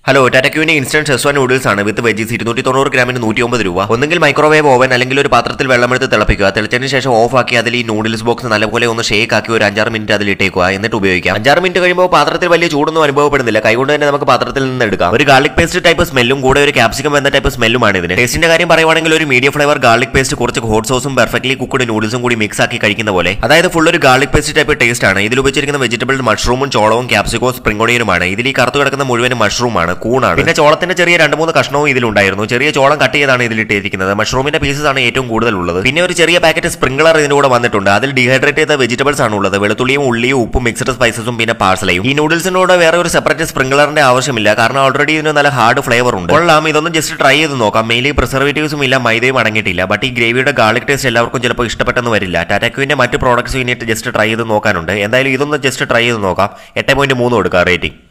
hello ടാറ്റക്യൂവിന്റെ instant schezwan noodles ആണ് with veggies ഇരുന്നൂറ്റി തൊണ്ണൂറ് ഗ്രാമിന് നൂറ്റി ഒമ്പത് രൂപ ഒന്നെങ്കിൽ മൈക്രോവേവ് ഓവൻ അല്ലെങ്കിൽ ഒരു പാത്രത്തിൽ വെള്ളമെടുത്ത് തിളപ്പിക്കുക തിളച്ചതിന് ശേഷം ഓഫ് ആക്കി അതിൽ ഈ നൂഡിൽസ് ബോക്സ് നല്ലപോലെ ഒന്ന് ഷേക്ക് ആക്കി ഒരു അഞ്ചാറ് മിനിറ്റ് അതിൽ ഇട്ടേക്കുക എന്നിട്ട് ഉപയോഗിക്കാം അഞ്ചാറ് മിനിറ്റ് കഴിയുമ്പോൾ പാത്രത്തിൽ വലിയ ചൂടൊന്നും അനുഭവപ്പെടുന്നില്ല കൈകൊണ്ട് തന്നെ നമുക്ക് പാത്രത്തിൽ നിന്ന് എടുക്കാം ഒരു ഗാർലിക് പേസ്റ്റ് ടൈപ്പ് സ്മെല്ലും കൂടെ ഒരു ക്യാപ്സിക്കം എന്ന ടൈപ്പ് സ്മെല്ലുമാണ് ഇതിന് ടേസ്റ്റിന്റെ കാര്യം പറയുവാണെങ്കിൽ ഒരു മീഡിയം ഫ്ലേവർ ഗാർലിക് പേസ്റ്റ് കുറച്ച് ഹോട്ട് സോസും പെർഫെക്റ്റ്ലി കുക്കഡ് നൂഡിൽസും കൂടി മിക്സ് ആക്കി കഴിക്കുന്ന പോലെ അതായത് ഫുൾ ഒരു ഗാർലിക് പേസ്റ്റ് ടൈപ്പ് ടേസ്റ്റ് ആണ് ഇതിൽ ഉപയോഗിച്ചിരിക്കുന്ന വെജിറ്റബിൾ മഷ്റൂമും ചോളവും ക്യാപ്സിക്കവും സ്പ്രിംഗ് ഓണിയനുമാണ് ഇതിൽ ഈ കറുത്തു കിടക്കുന്ന മുഴുവൻ മഷ്റൂമാണ് കൂണാണ് പിന്നെ ചോളത്തിന്റെ ചെറിയ രണ്ട് മൂന്ന് കഷ്ണവും ഇതിലുണ്ടായിരുന്നു ചെറിയ ചോളം കട്ട് ചെയ്താണ് ഇതിൽ ഇട്ടിരിക്കുന്നത് മഷ്റൂമിന്റെ പീസസ് ആണ് ഏറ്റവും കൂടുതൽ ഉള്ളത് പിന്നെ ഒരു ചെറിയ പാക്കറ്റ് സ്പ്രിംഗ്ലർ ഇതിന്റെ കൂടെ വന്നിട്ടുണ്ട് അതിൽ ഡീഹൈഡ്രേറ്റ് ചെയ്ത വെജിറ്റബിൾസ് ആണ് ഉള്ളത് വെളുത്തുള്ളിയും ഉള്ളിയും ഉപ്പും മിക്സഡ് സ്പൈസസും പിന്നെ പാഴ്സലയും ഈ നൂഡിൽസിനോട് വേറെ ഒരു സെപ്പറേറ്റ് സ്പ്രിംഗ്ലറിന്റെ ആവശ്യമില്ല കാരണം ഓൾറെഡി ഇതിന് നല്ല ഹാർഡ് ഫ്ലേവർ ഉണ്ട് കൊള്ളാം ഇതൊന്നും ജസ്റ്റ് ട്രൈ ചെയ്ത് നോക്കാം മെയിലി പ്രിസർവേറ്റീവ്സും ഇല്ല മൈദയും അടങ്ങിയിട്ടില്ല ബട്ട് ഈ ഗ്രേവിയുടെ ഗാർലിക് ടേസ്റ്റ് എല്ലാവർക്കും ചിലപ്പോൾ ഇഷ്ടപ്പെട്ടെന്ന് വരില്ല ടാറ്റാക്യുവിന്റെ മറ്റ് പ്രോഡക്ട്സ് ഇനിയിട്ട് ജസ്റ്റ് ട്രൈ ചെയ്ത് നോക്കാനുണ്ട് എന്തായാലും ഇതൊന്ന് ജസ്റ്റ് ട്രൈ ചെയ്ത് നോക്കാം എട്ട് പോയിന്റ് മൂന്ന് കൊടുക്കാം റേറ്റിംഗ്